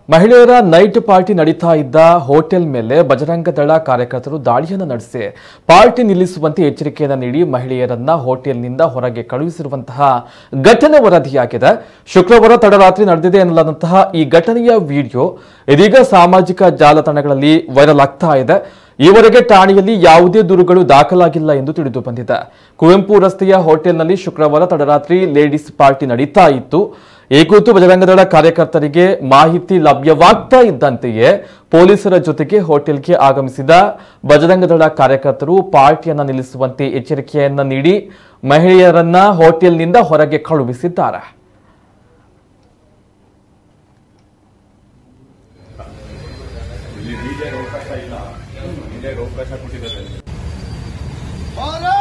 ಮಹಿಳೆಯರ night party ನಡೀತಾ ಇದ್ದ ಹೋಟೆಲ್ ಮೇಲೆ ಬಜರಂಗ ದಳ ಕಾರ್ಯಕರ್ತರು ದಾಳಿಯನ್ನು ನಡೆಸಿ ಪಾರ್ಟಿ ನಿಲ್ಲಿಸುವಂತೆ ಎಚ್ಚರಿಕೆಯನ್ನು ನೀಡಿ ಮಹಿಳೆಯರನ್ನ ಹೋಟೆಲ್ನಿಂದ ಹೊರಗೆ ಕಳುಹಿಸಿರುವಂತಹ ಘಟನೆ ವರದಿಯಾಗಿದೆ ಶುಕ್ರವಾರ ತಡರಾತ್ರಿ ನಡೆದಿದೆ ಎನ್ನಲಾದಂತಹ ಈ ಘಟನೆಯ ವಿಡಿಯೋ ಇದೀಗ ಸಾಮಾಜಿಕ ಜಾಲತಾಣಗಳಲ್ಲಿ ವೈರಲ್ ಆಗ್ತಾ ಇದೆ ಈವರೆಗೆ ಠಾಣೆಯಲ್ಲಿ ಯಾವುದೇ ದೂರುಗಳು ದಾಖಲಾಗಿಲ್ಲ ಎಂದು ತಿಳಿದು ಬಂದಿದೆ ಕುವೆಂಪು ರಸ್ತೆಯ ಹೋಟೆಲ್ನಲ್ಲಿ ಶುಕ್ರವಾರ ತಡರಾತ್ರಿ ಲೇಡೀಸ್ ಪಾರ್ಟಿ ನಡೀತಾ ಇತ್ತು ಈ ಕುರಿತು ಬಜರಂಗದಳ ಕಾರ್ಯಕರ್ತರಿಗೆ ಮಾಹಿತಿ ಲಭ್ಯವಾಗ್ತಾ ಇದ್ದಂತೆಯೇ ಪೊಲೀಸರ ಜೊತೆಗೆ ಹೋಟೆಲ್ಗೆ ಆಗಮಿಸಿದ ಬಜರಂಗದಳ ಕಾರ್ಯಕರ್ತರು ಪಾರ್ಟಿಯನ್ನ ನಿಲ್ಲಿಸುವಂತೆ ಎಚ್ಚರಿಕೆಯನ್ನ ನೀಡಿ ಮಹಿಳೆಯರನ್ನ ಹೋಟೆಲ್ನಿಂದ ಹೊರಗೆ ಕಳುಹಿಸಿದ್ದಾರೆ ಇಲ್ಲಿ ಡಿಜೆಗೆ ಅವಕಾಶ ಇಲ್ಲ ಡಿಜೆಗೆ ಅವಕಾಶ ಕೊಟ್ಟಿದ್ದಾರೆ ಭಾರತ್